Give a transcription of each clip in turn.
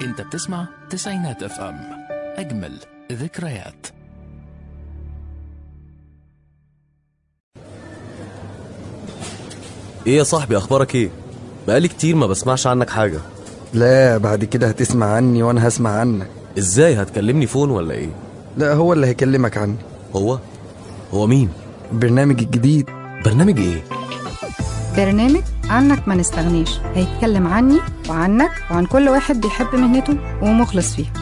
انت بتسمع تسعينات اف ام اجمل ذكريات ايه يا صاحبي اخبارك ايه بقالي كتير ما بسمعش عنك حاجه لا بعد كده هتسمع عني وانا هسمع عنك ازاي هتكلمني فون ولا ايه لا هو اللي هيكلمك عني هو هو مين البرنامج الجديد برنامج ايه برنامج عنك ما نستغنيش هيتكلم عني وعنك وعن كل واحد بيحب مهنته ومخلص فيها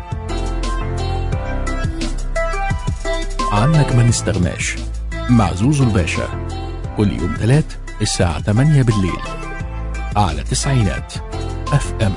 عنك ما نستغناش مع زوزو الباشا كل يوم ثلاث الساعة 8 بالليل على تسعينات اف ام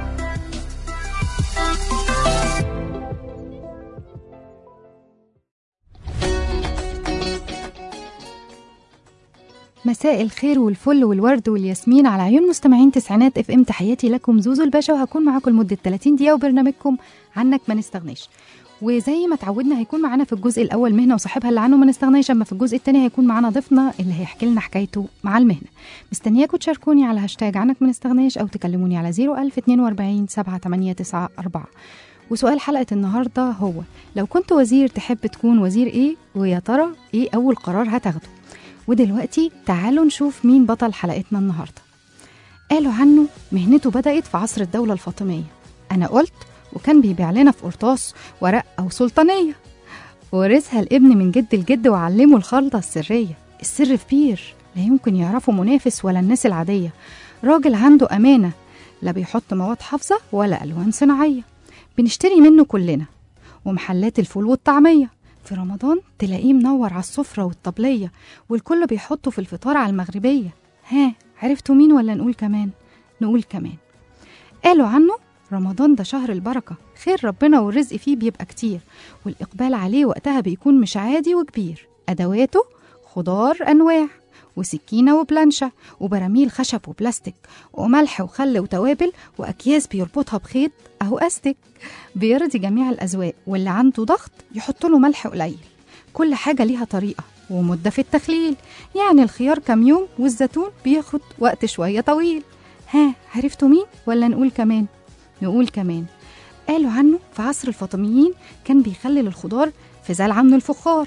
مساء الخير والفل والورد والياسمين على عيون مستمعين تسعينات اف ام تحياتي لكم زوزو الباشا وهكون معاكم لمده 30 دقيقه وبرنامجكم عنك ما نستغناش وزي ما اتعودنا هيكون معانا في الجزء الاول مهنه وصاحبها اللي عنه ما نستغناش اما في الجزء الثاني هيكون معانا ضيفنا اللي هيحكي لنا حكايته مع المهنه مستنياكم تشاركوني على هاشتاج عنك ما نستغناش او تكلموني على 01042 7894 وسؤال حلقه النهارده هو لو كنت وزير تحب تكون وزير ايه ويا ترى ايه اول قرار هتاخده ودلوقتي تعالوا نشوف مين بطل حلقتنا النهارده قالوا عنه مهنته بدأت في عصر الدولة الفاطمية أنا قلت وكان بيبيع لنا في قرطاس ورق أو سلطانية ورثها الابن من جد الجد وعلمه الخلطة السرية السر في بير لا يمكن يعرفه منافس ولا الناس العادية راجل عنده أمانة لا بيحط مواد حافظة ولا ألوان صناعية بنشتري منه كلنا ومحلات الفول والطعمية في رمضان تلاقيه منور على السفرة والطبلية والكل بيحطه في الفطار على المغربية ها عرفتوا مين ولا نقول كمان نقول كمان قالوا عنه رمضان ده شهر البركة خير ربنا والرزق فيه بيبقى كتير والإقبال عليه وقتها بيكون مش عادي وكبير أدواته خضار أنواع وسكينة وبلانشة وبراميل خشب وبلاستيك وملح وخل وتوابل وأكياس بيربطها بخيط أهو أستك بيرضي جميع الأذواق واللي عنده ضغط يحط له ملح قليل كل حاجة ليها طريقة ومدة في التخليل يعني الخيار كام يوم والزيتون بياخد وقت شوية طويل ها عرفتوا مين ولا نقول كمان نقول كمان قالوا عنه في عصر الفاطميين كان بيخلل الخضار في زال عنه الفخار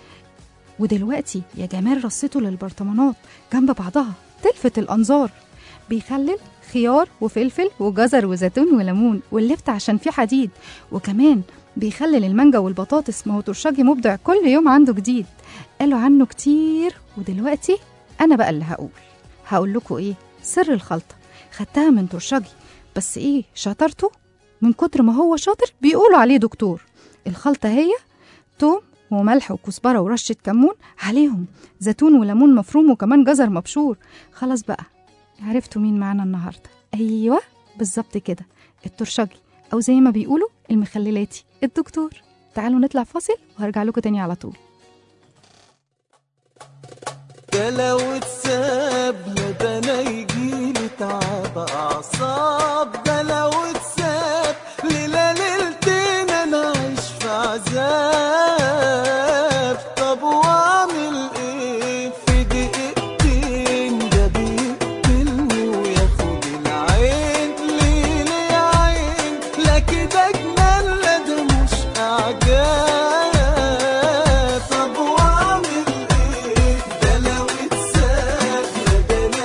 ودلوقتي يا جمال رصته للبرطمانات جنب بعضها تلفت الأنظار بيخلل خيار وفلفل وجزر وزيتون وليمون واللفت عشان فيه حديد وكمان بيخلل المانجا والبطاطس ما هو ترشاجي مبدع كل يوم عنده جديد قالوا عنه كتير ودلوقتي أنا بقى اللي هقول هقول لكم إيه سر الخلطة خدتها من ترشاجي بس إيه شطارته من كتر ما هو شاطر بيقولوا عليه دكتور الخلطة هي توم وملح وكزبرة ورشة كمون عليهم زيتون وليمون مفروم وكمان جزر مبشور خلاص بقى عرفتوا مين معانا النهاردة أيوة بالظبط كده الترشجي أو زي ما بيقولوا المخللاتي الدكتور تعالوا نطلع فاصل وهرجع لكم تاني على طول ده لو اتساب لا ده انا يجيلي تعب اعصاب ده لو اتساب ليلة ليلتين انا عايش في عذاب طب واعمل ايه في دقيقتين ده بيقتلني وياخد العين ليه ليه يا عين لا كده جنان لا ده مش اعجاب طب واعمل ايه ده لو اتساب لا ده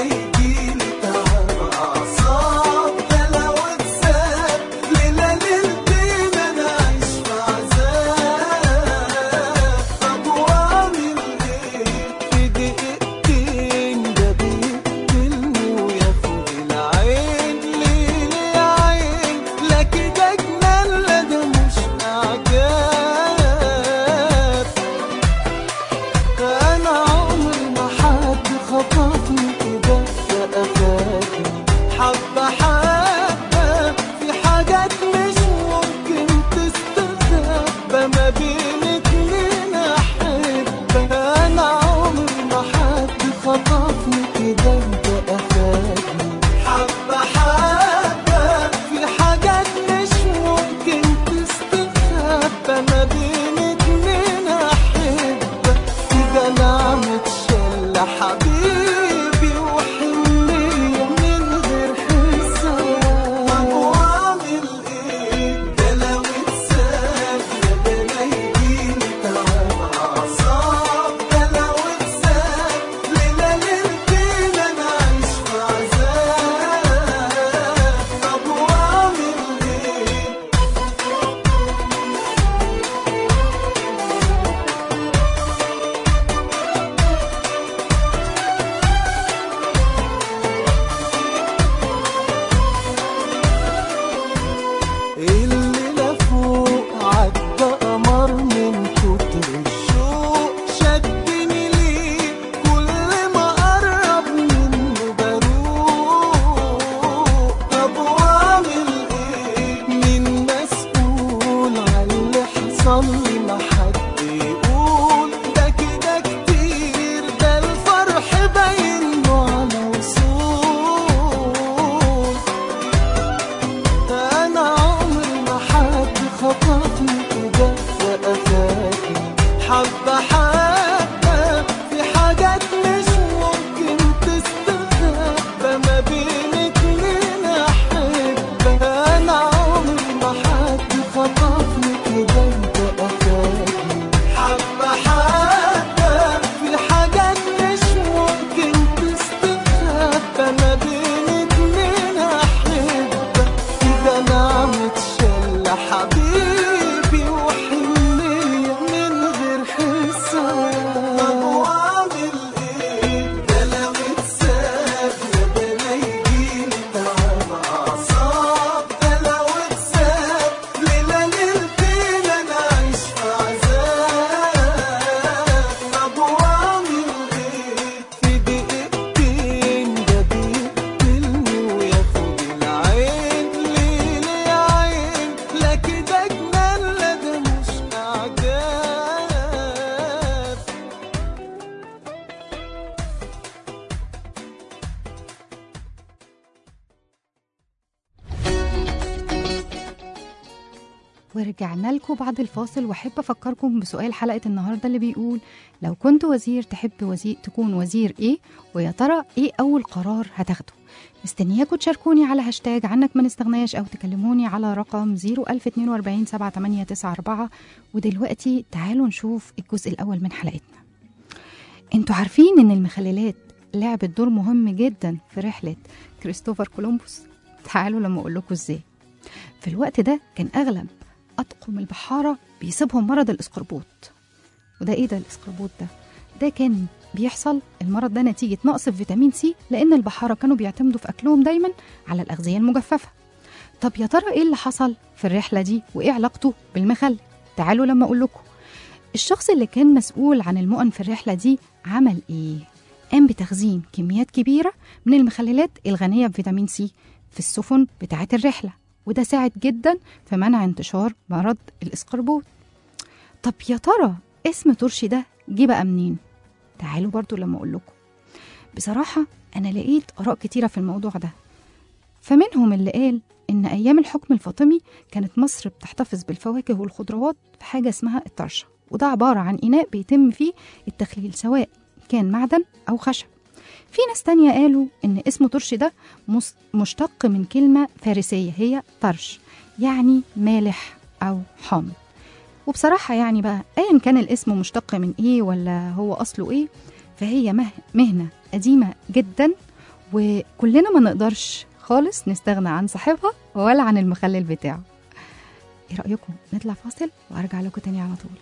ورجعنا لكم بعد الفاصل واحب افكركم بسؤال حلقه النهارده اللي بيقول لو كنت وزير تحب وزير تكون وزير ايه ويا ترى ايه اول قرار هتاخده مستنياكم تشاركوني على هاشتاج عنك ما نستغناش او تكلموني على رقم 01042 7894 ودلوقتي تعالوا نشوف الجزء الاول من حلقتنا انتوا عارفين ان المخللات لعبت دور مهم جدا في رحله كريستوفر كولومبوس تعالوا لما اقول لكم ازاي في الوقت ده كان اغلب اطقم البحاره بيصيبهم مرض الاسقربوط وده ايه ده الاسقربوط ده ده كان بيحصل المرض ده نتيجه نقص في فيتامين سي لان البحاره كانوا بيعتمدوا في اكلهم دايما على الاغذيه المجففه طب يا ترى ايه اللي حصل في الرحله دي وايه علاقته بالمخلل تعالوا لما اقول لكم الشخص اللي كان مسؤول عن المؤن في الرحله دي عمل ايه قام بتخزين كميات كبيره من المخللات الغنيه بفيتامين سي في السفن بتاعه الرحله وده ساعد جدا في منع انتشار مرض الاسقربوط طب يا ترى اسم ترشي ده جه بقى منين تعالوا برضو لما اقول لكم بصراحه انا لقيت اراء كتيره في الموضوع ده فمنهم اللي قال ان ايام الحكم الفاطمي كانت مصر بتحتفظ بالفواكه والخضروات في حاجه اسمها الطرشه وده عباره عن اناء بيتم فيه التخليل سواء كان معدن او خشب في ناس تانية قالوا إن اسم ترش ده مس- مشتق من كلمة فارسية هي طرش يعني مالح أو حامض وبصراحة يعني بقى أيا كان الاسم مشتق من إيه ولا هو أصله إيه فهي مه- مهنة قديمة جدا وكلنا ما نقدرش خالص نستغنى عن صاحبها ولا عن المخلل بتاعه ايه رأيكم نطلع فاصل وارجع لكم تاني على طول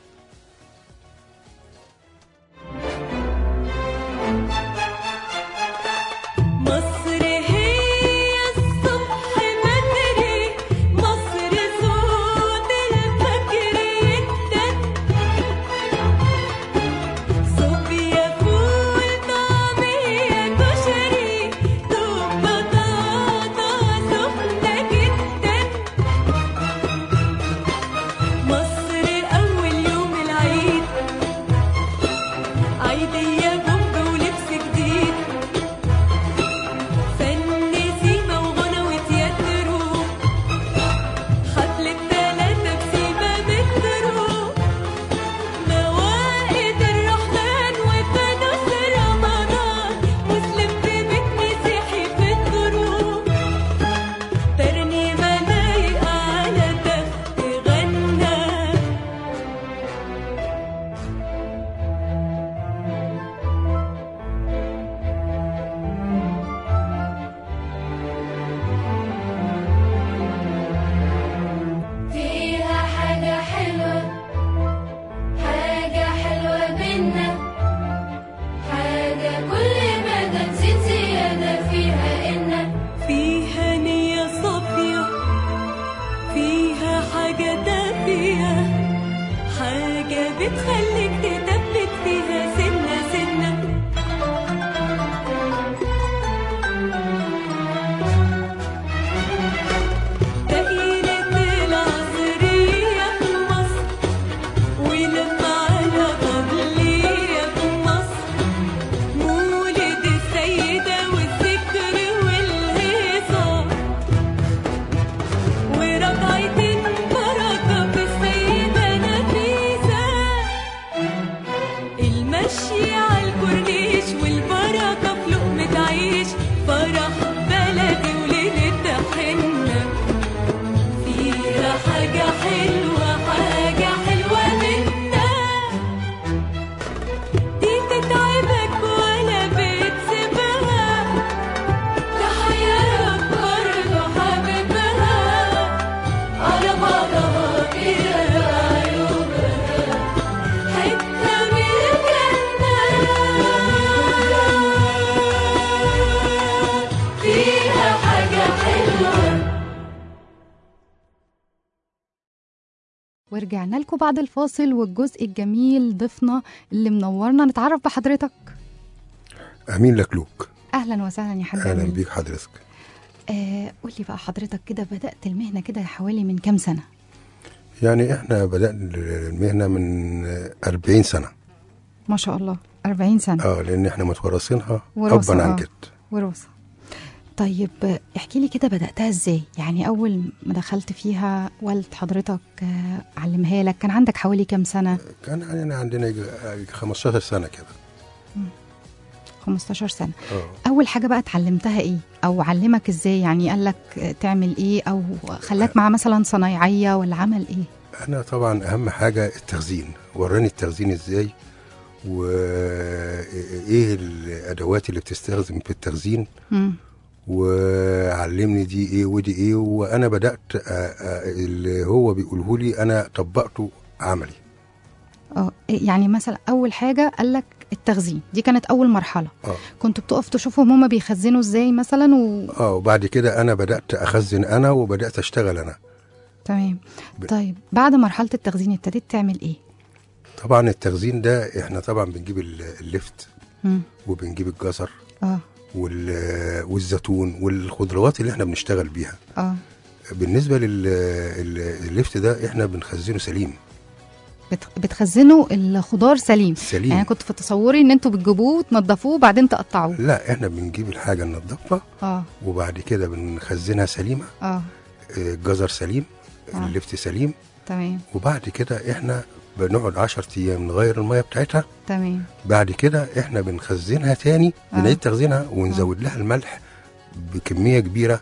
مصر هي الصبح بدري مصر صوت الفجر يدن صوبيا فول طعمية كشري دوب بطاطا سخنة جدا مصر أول يوم العيد عيدية بومب ولبس جديد فن سيما وغنى وتياترو حفلة تلاتة بسيما مترو موائد الرحمن وفانوس رمضان مسلم في بيت مسيحي في الدروب ترنيمة لايقة على تخت غنى فيها حاجة حلوة حاجة حلوة بينا حاجة كل ما تزيد زيادة فيها إن فيها نية صافية فيها حاجة دافية حاجة بتخليك تثبت فيها سنة سنة دايرة العصرية في مصر ولما على قبلية في مصر مولد السيدة والذكر والهيصة ورجعتين بركة في السيدة نفيسة المشي على الكورنيش والبركة في لقمة عيش فرح بلدي وليلة حنة فيها حاجة حلوة حاجة حلوة منا دي تتعبك ولا بتسيبها تحيرك برضه حبيبها على بعضها كده عيوبها حتة من الجنة فيها حاجة حلوة ورجعنا لكم بعد الفاصل والجزء الجميل ضيفنا اللي منورنا نتعرف بحضرتك امين لكلوك اهلا وسهلا يا حاج اهلا أمين. بيك حضرتك آه قول لي بقى حضرتك كده بدات المهنه كده حوالي من كام سنه يعني احنا بدانا المهنه من 40 سنه ما شاء الله 40 سنه اه لان احنا متورثينها وراثة، ابا عن آه. جد وراثه طيب آه، احكي لي كده بدأتها ازاي يعني أول ما دخلت فيها والد حضرتك آه، علمها لك كان عندك حوالي كام سنة كان يعني عندنا يجي- يجي 15 سنه كده 15 سنة اه أول حاجة بقى اتعلمتها ايه أو علمك ازاي يعني قال لك آه، تعمل ايه أو خلاك مع مثلا صنايعية ولا عمل ايه انا طبعا اهم حاجه التخزين وراني التخزين ازاي وايه الادوات اللي بتستخدم في التخزين مم. وعلمني دي ايه ودي ايه وانا بدات أ- أ- اللي هو بيقوله لي انا طبقته عملي اه يعني مثلا أول حاجة قال لك التخزين دي كانت أول مرحلة اه كنت بتقف تشوفهم هما بيخزنوا ازاي مثلا و... اه وبعد كده انا بدات اخزن انا وبدات اشتغل انا تمام ب- طيب بعد مرحلة التخزين ابتديت تعمل ايه؟ طبعا التخزين ده احنا طبعا بنجيب ال- اللفت مم. وبنجيب الجزر اه وال- والزيتون والخضروات اللي احنا بنشتغل بيها اه بالنسبه لللفت ده احنا بنخزنه سليم بت... بتخزنوا الخضار سليم سليم يعني كنت في تصوري ان انتوا بتجيبوه وتنضفوه وبعدين تقطعوه لا احنا بنجيب الحاجه ننضفها اه وبعد كده بنخزنها سليمه اه آه، الجزر سليم آه. اللفت سليم تمام وبعد كده احنا بنقعد 10 ايام نغير الميه بتاعتها تمام بعد كده احنا بنخزنها تاني آه. بنعيد تخزينها ونزود لها الملح بكميه كبيره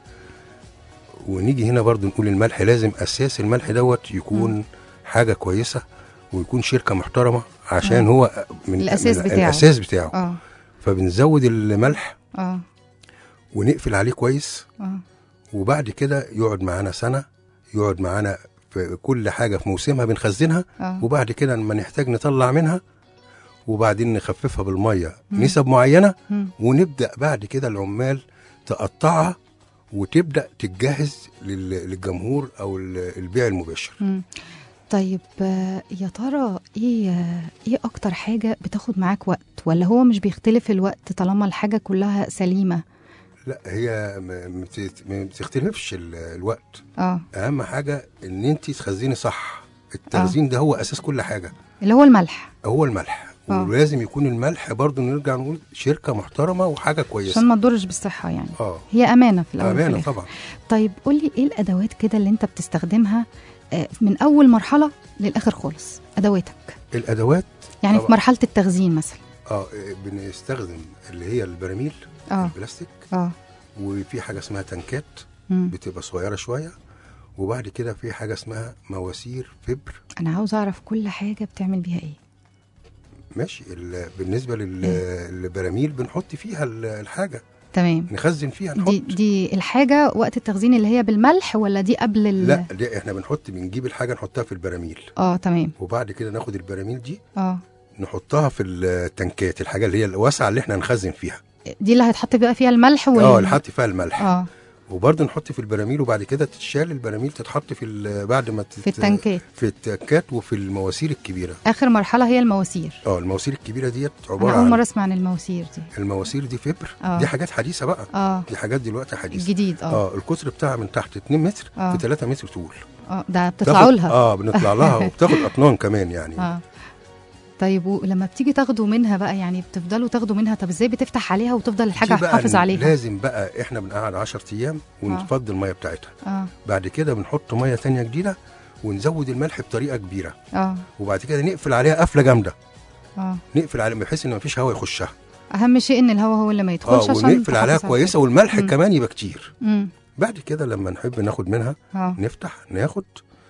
ونيجي هنا برضو نقول الملح لازم اساس الملح دوت يكون حاجه كويسه ويكون شركه محترمه عشان آه. هو من الأساس من بتاعه. الاساس بتاعه اه فبنزود الملح اه ونقفل عليه كويس اه وبعد كده يقعد معانا سنه يقعد معانا في كل حاجه في موسمها بنخزنها اه وبعد كده لما نحتاج نطلع منها وبعدين نخففها بالميه مم. نسب معينه مم. ونبدا بعد كده العمال تقطعها وتبدا تتجهز لل- للجمهور او ال- البيع المباشر مم. طيب آه، يا ترى ايه آه، ايه اكتر حاجة بتاخد معاك وقت ولا هو مش بيختلف الوقت طالما الحاجة كلها سليمة لا هي ما ما بت- ما بتختلفش ال- الوقت اه اهم حاجه ان انت تخزني صح التخزين ده هو اساس كل حاجه اللي هو الملح هو الملح آه. ولازم يكون الملح برضو نرجع نقول شركه محترمه وحاجه عشان كويسه ما تضرش بالصحة يعني اه هي أمانة في الأول وفي امانه الآخر. طبعا طيب قولي ايه الادوات كده اللي انت بتستخدمها آه، من اول مرحله للاخر خالص ادواتك الادوات يعني في طبعا. مرحله التخزين مثلا اه بنستخدم اللي هي البراميل اه البلاستيك اه وفي حاجه اسمها تنكات مم. بتبقى صغيره شويه وبعد كده في حاجه اسمها مواسير فبر انا عاوز اعرف كل حاجه بتعمل بيها ايه ماشي ال- بالنسبه لل- للبراميل بنحط فيها ال- الحاجه تمام نخزن فيها نحط دي دي الحاجه وقت التخزين اللي هي بالملح ولا دي قبل ال... لا دي احنا بنحط بنجيب الحاجه نحطها في البراميل اه تمام وبعد كده ناخد البراميل دي اه نحطها في التنكات الحاجه اللي هي الواسعه اللي احنا هنخزن فيها دي اللي هيتحط بقى فيها الملح وال... اه اللي حط فيها الملح اه وبرضه نحط في البراميل وبعد كده تتشال البراميل تتحط في ال- بعد ما تت... في التنكات في التنكات وفي المواسير الكبيره اخر مرحله هي المواسير اه المواسير الكبيره ديت انا عباره اول مره عن اسمع عن المواسير دي المواسير دي فبر آه. دي حاجات حديثه بقى اه دي حاجات دلوقتي حديثه الجديد اه اه القطر بتاعها من تحت 2 متر آه. في 3 متر طول اه ده بتطلعوا تاخد- لها اه بنطلع لها وبتاخد اطنان كمان يعني اه طيب ولما بتيجي تاخدوا منها بقى يعني بتفضلوا تاخدوا منها طب ازاي بتفتح عليها وتفضل الحاجه دي بقى حافظ عليها لازم بقى احنا بنقعد 10 ايام ونفضي الميه بتاعتها اه بعد كده بنحط ميه تانية جديده ونزود الملح بطريقه كبيره اه وبعد كده نقفل عليها قفله جامده اه نقفل عليها بحيث ان مفيش هواء يخشها اهم شيء ان الهواء هو اللي ما يدخلش اه عشان ونقفل عليها تحافظ على كويسه والملح مم. كمان يبقى كتير امم بعد كده لما نحب ناخد منها اه نفتح ناخد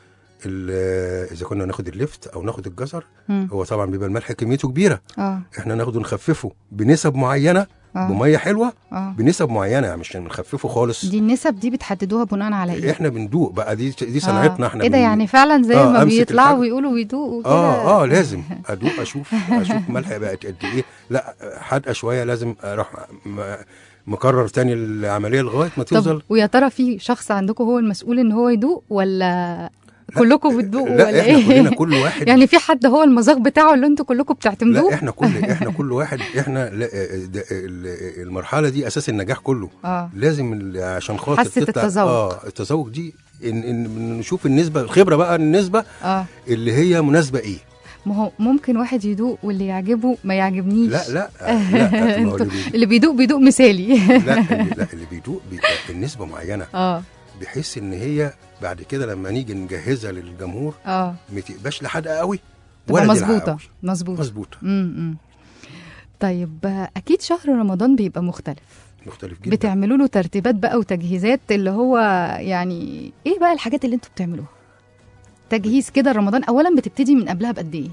ال- اذا كنا ناخد اللفت او ناخد الجزر مم. هو طبعا بيبقى الملح كميته كبيره اه احنا ناخده نخففه بنسب معينه اه بميه حلوه اه بنسب معينه يعني مش نخففه خالص دي النسب دي بتحددوها بناء على ايه؟ احنا بندوق بقى دي دي صناعتنا آه. احنا ايه ده بن- يعني فعلا زي آه، ما أمسك بيطلعوا الحاجة. ويقولوا ويدوقوا كده اه اه لازم ادوق اشوف اشوف ملح بقت قد ايه لا حادقه شويه لازم اروح م- مكرر تاني العمليه لغايه ما طب توصل ويا ترى في شخص عندكم هو المسؤول ان هو يدوق ولا كلكم بتدوقوا لا ولا احنا ايه؟ كلنا كل واحد يعني في حد هو المذاق بتاعه اللي انتوا كلكم بتعتمدوه؟ لا احنا كل احنا كل واحد احنا لا ده ال- المرحله دي اساس النجاح كله اه لازم ال- عشان خاطر حاسة تطلع- التذوق. اه التذوق دي ان ان نشوف النسبه الخبره بقى النسبه اه اللي هي مناسبه ايه ما هو ممكن واحد يدوق واللي يعجبه ما يعجبنيش لا لا لا ما هو انتوا- اللي بيدوق اللي بيدوق بيدوق مثالي لا اللي- لا اللي بيدوق بيبقى بنسبه معينه اه بحيث ان هي بعد كده لما نيجي نجهزها للجمهور اه ما تبقاش لا حادقه قوي تبقى ولا دلعة مظبوطه قوي. مظبوطه مظبوطه امم طيب آه، اكيد شهر رمضان بيبقى مختلف مختلف جدا بتعملوا له ترتيبات بقى وتجهيزات اللي هو يعني ايه بقى الحاجات اللي انتوا بتعملوها تجهيز كده رمضان اولا بتبتدي من قبلها بقد ايه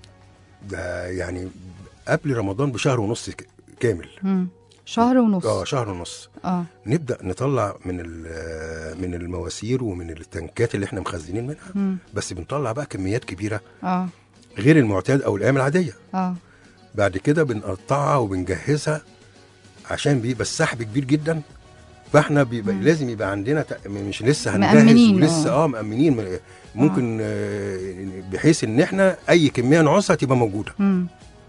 ده يعني قبل رمضان بشهر ونص ك- كامل مم. شهر ونص اه شهر ونص اه نبدا نطلع من ال- من المواسير ومن التنكات اللي احنا مخزنين منها مم. بس بنطلع بقى كميات كبيره اه غير المعتاد او الايام العاديه اه بعد كده بنقطعها وبنجهزها عشان بيبقى السحب كبير جدا فاحنا بيبقى مم. لازم يبقى عندنا تق- مش لسه هنجهز مأمنين، ولسه آه. اه مأمنين م- ممكن آه. بحيث ان احنا اي كميه نعوزها تبقى موجوده مم.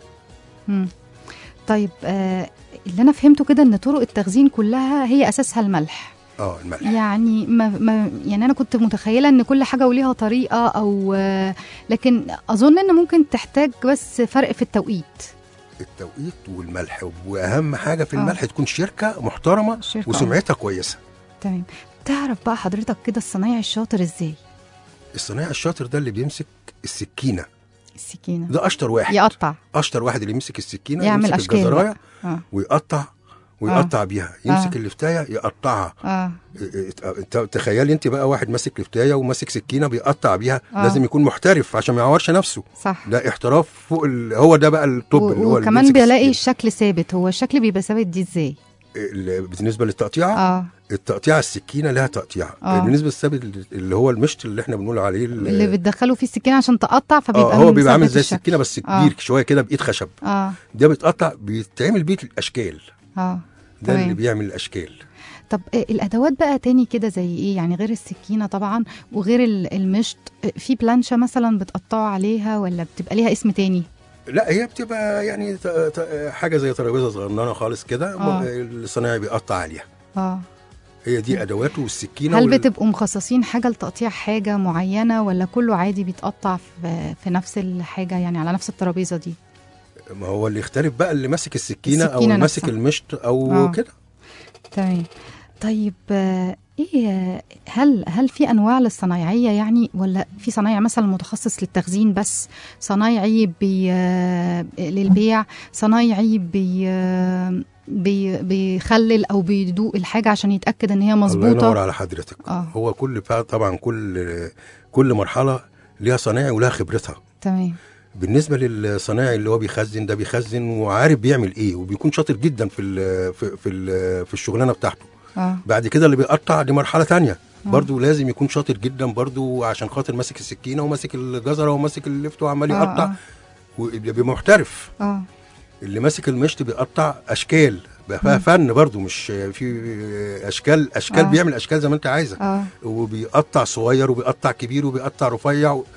مم. طيب آه اللي انا فهمته كده ان طرق التخزين كلها هي اساسها الملح اه الملح يعني ما ما يعني انا كنت متخيله ان كل حاجه وليها طريقه او آه لكن اظن ان ممكن تحتاج بس فرق في التوقيت التوقيت والملح واهم حاجه في آه. الملح تكون شركه محترمه شركة، آه. وسمعتها كويسه تمام تعرف بقى حضرتك كده الصنايعي الشاطر ازاي الصنايعي الشاطر ده اللي بيمسك السكينه السكينه ده اشطر واحد يقطع اشطر واحد اللي يمسك السكينه يعمل يمسك اشكال الجزرايه بقى. اه ويقطع ويقطع بيها يمسك آه. اللفتايه يقطعها اه ت- تخيلي انت بقى واحد ماسك لفتايه وماسك سكينه بيقطع بيها آه. لازم يكون محترف عشان ما يعورش نفسه صح ده احتراف فوق ال... هو ده بقى التوب و- اللي هو اللي وكمان بيمسك بلاقي السكينة. الشكل ثابت هو الشكل بيبقى ثابت دي ازاي ال- بالنسبه للتقطيعه اه التقطيعه السكينه لها تقطيع آه. بالنسبه للثابت اللي هو المشط اللي احنا بنقول عليه ال- اللي بتدخله فيه السكينه عشان تقطع فبيبقى اه هو بيبقى عامل مثبت زي الشكل. السكينه بس آه. كبير شويه كده بايد خشب اه ده بيتقطع بيتعمل بيه الاشكال اه ده تمام. اللي بيعمل الاشكال طب إيه الادوات بقى تاني كده زي ايه يعني غير السكينه طبعا وغير ال- المشط إيه، في بلانشه مثلا بتقطعوا عليها ولا بتبقى ليها اسم تاني لا هي بتبقى يعني ت- ت- حاجه زي ترابيزه صغننه خالص كده آه. الصنايعي بيقطع عليها اه هي دي ادواته والسكينه هل وال- بتبقوا مخصصين حاجه لتقطيع حاجه معينه ولا كله عادي بيتقطع في, في نفس الحاجه يعني على نفس الترابيزه دي ما هو اللي يختلف بقى اللي ماسك السكينه, او السكينة اللي ماسك نفسها. المشط او آه. كده تمام طيب آه، ايه آه، هل هل في انواع للصنايعيه يعني ولا في صنايعي مثلا متخصص للتخزين بس صنايعي بي آه، للبيع صنايعي بي آه، بي بيخلل او بيدوق الحاجه عشان يتاكد ان هي الله ينور مظبوطه على حضرتك آه. هو كل فا- طبعا كل كل مرحله ليها صنايعي ولها خبرتها تمام بالنسبه للصنايعي اللي هو بيخزن ده بيخزن وعارف بيعمل ايه وبيكون شاطر جدا في ال في في, ال في الشغلانه بتاعته اه بعد كده اللي بيقطع دي مرحله تانية برضه لازم يكون شاطر جدا برضه عشان خاطر ماسك السكينه وماسك الجزره وماسك اللفت وعمال آه، يقطع آه. ويبقى محترف اه اللي ماسك المشط بيقطع اشكال بقى فيها فن برضه مش في اشكال اشكال آه. بيعمل اشكال زي ما انت عايزه اه وبيقطع صغير وبيقطع كبير وبيقطع رفيع و...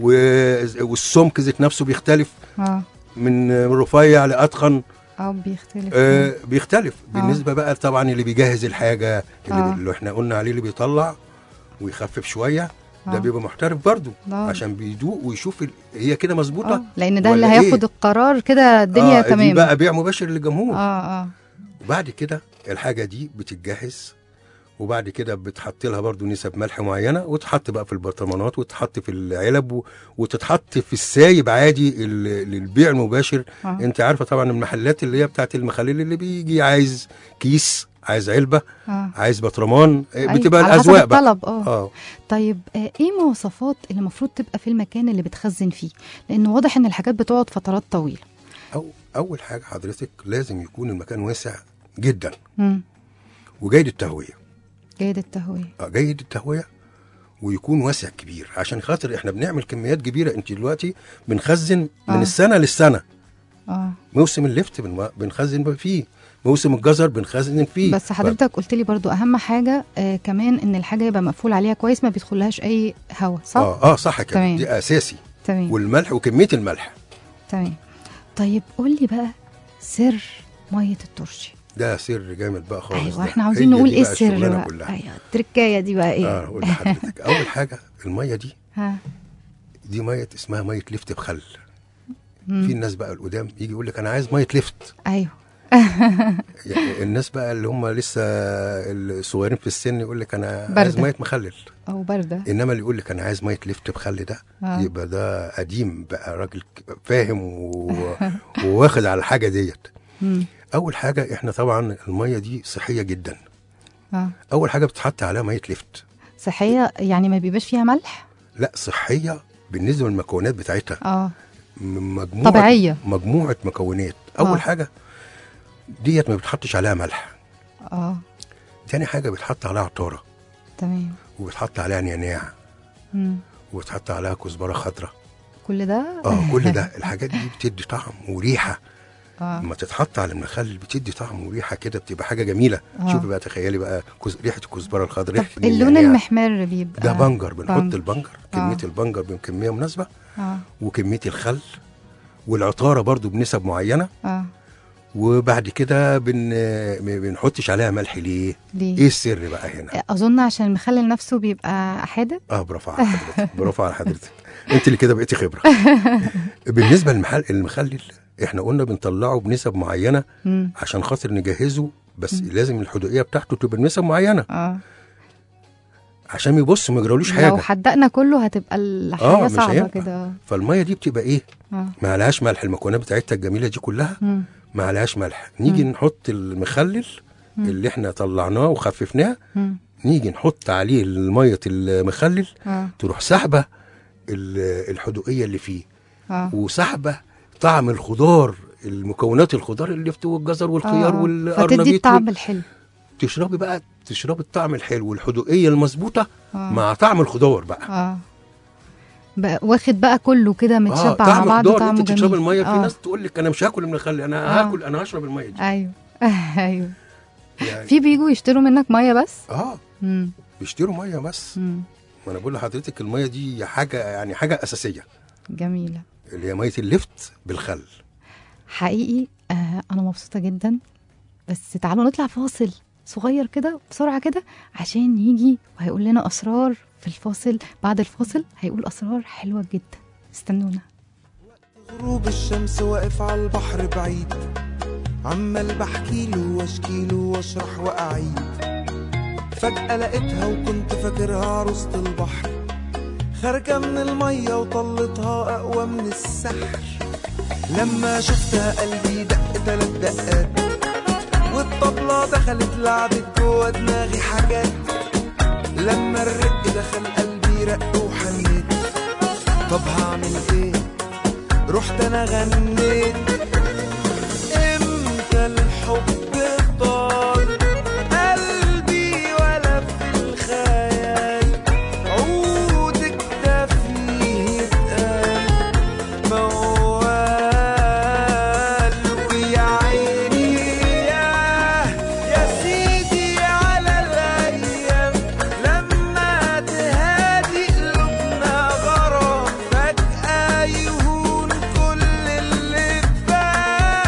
والسمك ذات نفسه بيختلف اه من رفيع لاتخن اه بيختلف آه بيختلف آه. بالنسبه بقى طبعا اللي بيجهز الحاجه اللي, آه. اللي احنا قلنا عليه اللي بيطلع ويخفف شويه آه. ده بيبقى محترف برضه آه. عشان بيدوق ويشوف ال... هي كده مظبوطه اه لان ده اللي ولا هياخد إيه؟ القرار كده الدنيا آه تمام دي بقى بيع مباشر للجمهور اه اه وبعد كده الحاجه دي بتتجهز وبعد كده بتحط لها برضو نسب ملح معينه وتحط بقى في البرطمانات وتحط في العلب و- وتتحط في السايب عادي ال- للبيع المباشر آه. انت عارفه طبعا المحلات اللي هي بتاعت المخاليل اللي بيجي عايز كيس عايز علبه اه عايز برطمان أيوة، بتبقى على حسب الاذواق بقى الطلب اه اه طيب آه، ايه مواصفات اللي المفروض تبقى في المكان اللي بتخزن فيه لانه واضح ان الحاجات بتقعد فترات طويله أو اول حاجه حضرتك لازم يكون المكان واسع جدا امم وجيد التهويه جيد التهويه آه، جيد التهويه ويكون واسع كبير عشان خاطر احنا بنعمل كميات كبيره انت دلوقتي بنخزن من آه. السنه للسنه اه موسم اللفت بن- بنخزن فيه موسم الجزر بنخزن فيه بس حضرتك قلت لي برضو اهم حاجه آه كمان ان الحاجه يبقى مقفول عليها كويس ما بيدخلهاش اي هواء صح اه اه صح كده تمام. دي اساسي تمام والملح وكميه الملح تمام طيب قول لي بقى سر ميه الترشي ده سر جامد بقى خالص ايوه ده. احنا عاوزين هي نقول دي ايه بقى السر الشغلانة بقى كلها. ايوه التركايه دي بقى ايه اه اقول لحضرتك اول حاجه الميه دي ها دي ميه اسمها ميه لفت بخل مم. في الناس بقى القدام يجي يقول لك انا عايز ميه ليفت ايوه يعني الناس بقى اللي هم لسه الصغيرين في السن يقول لك انا عايز باردة. ميه مخلل او بارده انما اللي يقول لك انا عايز ميه ليفت بخل ده آه. يبقى ده قديم بقى راجل ك- فاهم و... وواخد على الحاجه ديت مم. اول حاجه احنا طبعا الميه دي صحيه جدا اه اول حاجه بتتحط عليها ميه ليفت صحيه يعني ما بيبقاش فيها ملح لا صحيه بالنسبه للمكونات بتاعتها اه م- مجموعه طبيعية. مجموعه مكونات اول آه. حاجه ديت ما بتحطش عليها ملح اه تاني حاجه بيتحط عليها عطاره تمام وبيتحط عليها نعناع مم. وبيتحط عليها كزبره خضراء كل ده اه كل ده الحاجات دي بتدي طعم وريحه اه لما تتحط على المخلل بتدي طعم وريحه كده بتبقى حاجه جميله آه. شوفي بقى تخيلي بقى كز... ريحه الكزبره الخضراء طب ريحه اللون النعناع. المحمر بيبقى ده بنجر بنحط بنجر. البنجر كميه آه. البنجر بكميه مناسبه اه وكميه الخل والعطاره برضو بنسب معينه اه وبعد كده بن ما بنحطش عليها ملح ليه؟ ليه؟ ايه السر بقى هنا؟ اظن عشان المخلل نفسه بيبقى حادق اه برافو على حضرتك برافو على حضرتك انت اللي كده بقيتي خبره بالنسبه للمحل المخلل احنا قلنا بنطلعه بنسب معينه مم. عشان خاطر نجهزه بس لازم الحدوقيه بتاعته تبقى بنسب معينه اه عشان يبص ما يجرالوش لو حاجه حدقنا كله هتبقى الحاجه اه مش صعبه هينفع. كده فالميه دي بتبقى ايه؟ اه ما عليهاش ملح المكونات بتاعتها الجميله دي كلها مم. ما عليهاش ملح نيجي نحط المخلل اللي احنا طلعناه وخففناه مم. نيجي نحط عليه الميه المخلل اه تروح سحبه ال- الحدوقيه اللي فيه اه وسحبه طعم الخضار المكونات الخضار اللفت والجزر والخيار آه. فتدي والقرنبيط الطعم الحلو تشربي بقى تشربي الطعم الحلو والحدوقيه المظبوطه آه. مع طعم الخضار بقى اه بقى واخد بقى كله كده اه متشبع مع طعم بعض الخضار طعمه انت تشربي جميل الميه في آه. ناس تقول لك انا مش هاكل من الخل انا آه. هاكل انا هشرب الميه دي ايوه ايوه يعني في بيجوا يشتروا منك ميه بس اه مم. بيشتروا ميه بس مم. ما انا بقول لحضرتك الميه دي حاجه يعني حاجه اساسيه جميله اللي هي ميه اللفت بالخل حقيقي آه انا مبسوطه جدا بس تعالوا نطلع فاصل صغير كده بسرعه كده عشان يجي وهيقول لنا اسرار في الفاصل بعد الفاصل هيقول اسرار حلوه جدا استنونا غروب الشمس واقف على البحر بعيد عمال بحكيله واشكيله واشرح واعيد فجأة لقيتها وكنت فاكرها عروسة البحر خارجة من المية وطلتها أقوى من السحر لما شفتها قلبي دق تلات دقات والطبلة دخلت لعبت جوا دماغي حاجات لما الرق دخل قلبي رق وحنيت طب هعمل ايه رحت انا غنيت امتى الحب طال قلبي ولا في الخيال عودك ده فيه اتقال موال ويا عيني ياه يا سيدي على الايام لما تهادي قلوبنا غرام فجأة يهون كل اللي فات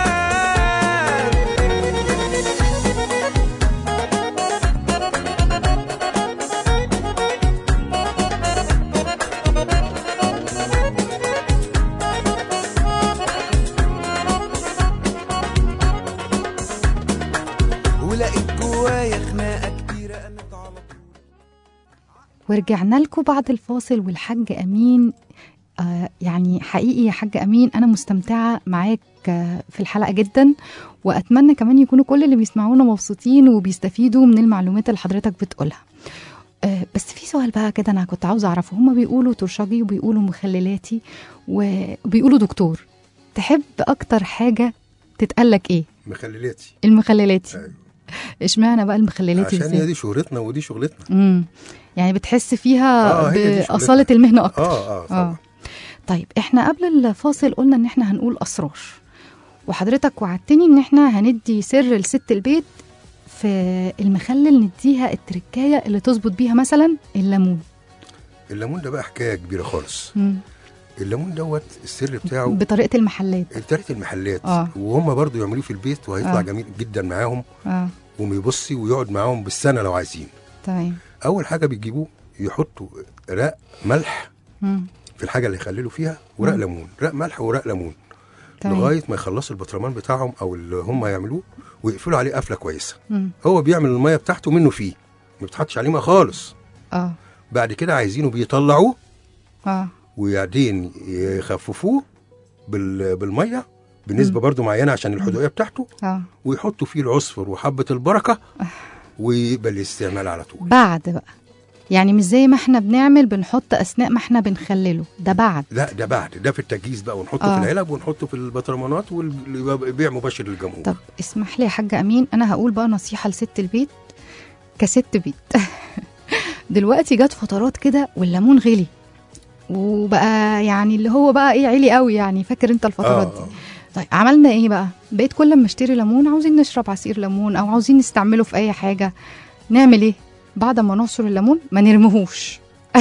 ولقيت جوايا خناقة كتيرة قامت على طول ورجعنا لكم بعد الفاصل والحاج امين آه يعني حقيقي يا حاج امين انا مستمتعه معاك آه في الحلقه جدا واتمنى كمان يكونوا كل اللي بيسمعونا مبسوطين وبيستفيدوا من المعلومات اللي حضرتك بتقولها آه بس في سؤال بقى كده انا كنت عاوزه اعرفه هما بيقولوا ترشجي وبيقولوا مخللاتي وبيقولوا دكتور تحب اكتر حاجه تتقالك ايه مخللاتي المخللاتي أيوة. اشمعنى بقى المخللاتي عشان هي بالذات دي شهرتنا ودي شغلتنا امم يعني بتحس فيها آه، هي دي شغلتنا. بأصالة المهنة أكتر اه اه طبعا طيب احنا قبل الفاصل قلنا ان احنا هنقول أسرار وحضرتك وعدتني ان احنا هندي سر لست البيت في المخلل نديها التركاية اللي تظبط بيها مثلا الليمون الليمون ده بقى حكايه كبيره خالص مم. الليمون دوت السر بتاعه بطريقة المحلات ابتدت المحلات آه. وهم برضو يعملوه في البيت وهيطلع آه. جميل جدا معاهم اه ويبصي ويقعد معاهم بالسنه لو عايزين تمام اول حاجه بيجيبوه يحطوا رق ملح مم. في الحاجه اللي يخللوا فيها ورق مم. ليمون رق ملح ورق ليمون تمام. لغايه ما يخلصوا البطرمان بتاعهم او اللي هم هيعملوه ويقفلوا عليه قفله كويسه مم. هو بيعمل الميه بتاعته منه فيه ما بتحطش عليه ميه خالص اه بعد كده عايزينه بيطلعوه اه وبعدين يخففوه بال- بالميه بنسبه برضو معينه عشان الحدوقيه بتاعته اه ويحطوا فيه العصفر وحبه البركه ويبقى الاستعمال على طول بعد بقى يعني مش زي ما احنا بنعمل بنحط اثناء ما احنا بنخلله ده بعد لا ده بعد ده في التجهيز بقى ونحطه آه. في العلب ونحطه في البطرمانات والبيع مباشر للجمهور طب اسمح لي يا حاج امين انا هقول بقى نصيحه لست البيت كست بيت دلوقتي جت فترات كده والليمون غلي وبقى يعني اللي هو بقى ايه عالي قوي يعني فاكر انت الفترات آه، دي طيب عملنا ايه بقى بقيت كل ما اشتري ليمون عاوزين نشرب عصير ليمون او عاوزين نستعمله في اي حاجه نعمل ايه بعد ما نعصر الليمون ما نرميهوش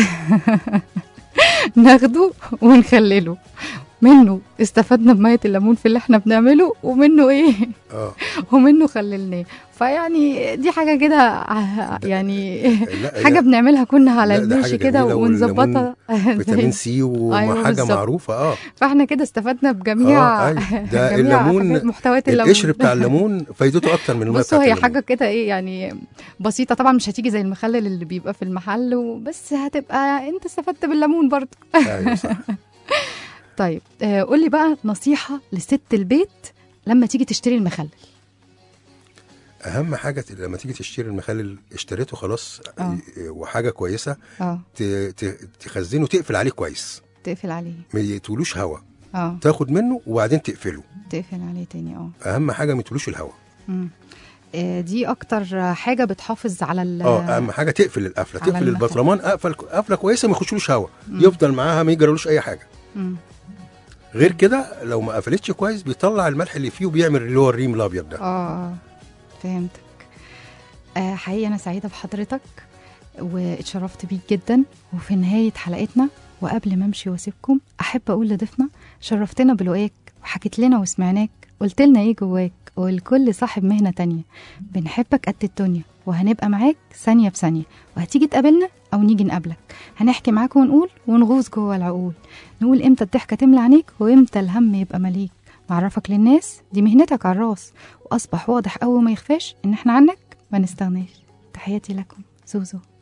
ناخده ونخلله منه استفدنا بمية الليمون في اللي احنا بنعمله ومنه ايه اه ومنه خللناه فيعني دي حاجة كده ع- يعني لا حاجة هي بنعملها كنا على لا، ده الماشي حاجة كده جميلة ونظبطها فيتامين سي وحاجه أيوة بالظبط. معروفه اه فاحنا كده استفدنا بجميع آه، أيوة. ده جميع الليمون حاجات- محتويات الليمون القشر بتاع الليمون فايدته اكتر من الميه بصوا بتاعت هي الليمون. حاجة كده ايه يعني بسيطة طبعا مش هتيجي زي المخلل اللي بيبقى في المحل وبس هتبقى انت استفدت بالليمون برضه ايوه صح طيب آه قولي بقى نصيحة لست البيت لما تيجي تشتري المخلل اهم حاجه ت- لما تيجي تشتري المخلل اشتريته خلاص آه. ي- وحاجه كويسه اه ت- ت- تخزنه تقفل عليه كويس تقفل عليه ما يتولوش هوا اه تاخد منه وبعدين تقفله تقفل عليه تاني اه اهم حاجه ما يتولوش الهوا مم. آه، دي اكتر حاجه بتحافظ على ال اه اهم حاجه تقفل القفله على تقفل المخلل. البطرمان قفل قفله كويسه ما يخشلوش هوا يفضل معاها ما يجرالوش اي حاجه مم. غير كده لو ما قفلتش كويس بيطلع الملح اللي فيه وبيعمل اللي هو الريم الابيض ده اه اه فهمتك آه حقيقي انا سعيده بحضرتك واتشرفت بيك جدا وفي نهايه حلقتنا وقبل ما امشي واسيبكم احب اقول لضيفنا شرفتنا بلقاك وحكيت لنا وسمعناك قلت لنا ايه جواك والكل صاحب مهنه تانية بنحبك قد الدنيا وهنبقى معاك ثانيه بثانيه وهتيجي تقابلنا او نيجي نقابلك هنحكي معاك ونقول ونغوص جوه العقول نقول امتى الضحكه تملى عينيك وامتى الهم يبقى مليك نعرفك للناس دي مهنتك على الراس واصبح واضح قوي ما يخفاش ان احنا عنك ما نستغناش تحياتي لكم زوزو